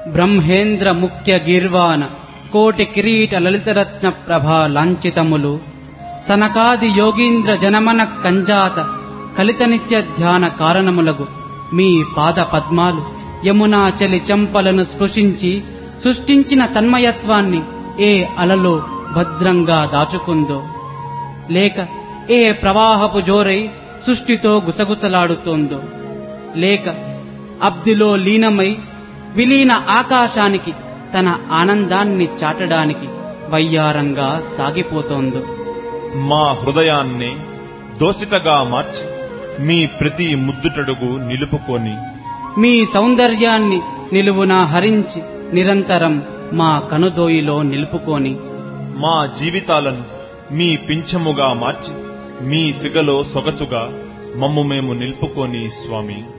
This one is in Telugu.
బ్రహ్మేంద్ర ముఖ్య గీర్వాణ కోటి కిరీట లలితరత్న ప్రభా లాంఛితములు సనకాది యోగీంద్ర జనమన కంజాత కలిత నిత్య ధ్యాన కారణములగు మీ పాద పద్మాలు యమునా చలి చెంపలను స్పృశించి సృష్టించిన తన్మయత్వాన్ని ఏ అలలో భద్రంగా దాచుకుందో లేక ఏ ప్రవాహపు జోరై సృష్టితో గుసగుసలాడుతోందో లేక అబ్దిలో లీనమై విలీన ఆకాశానికి తన ఆనందాన్ని చాటడానికి వయ్యారంగా సాగిపోతోందో మా హృదయాన్ని దోసిటగా మార్చి మీ ప్రతి ముద్దుటడుగు నిలుపుకొని మీ సౌందర్యాన్ని నిలువునా హరించి నిరంతరం మా కనుదోయిలో నిలుపుకొని మా జీవితాలను మీ పింఛముగా మార్చి మీ సిగలో సొగసుగా మమ్ము మేము నిలుపుకొని స్వామి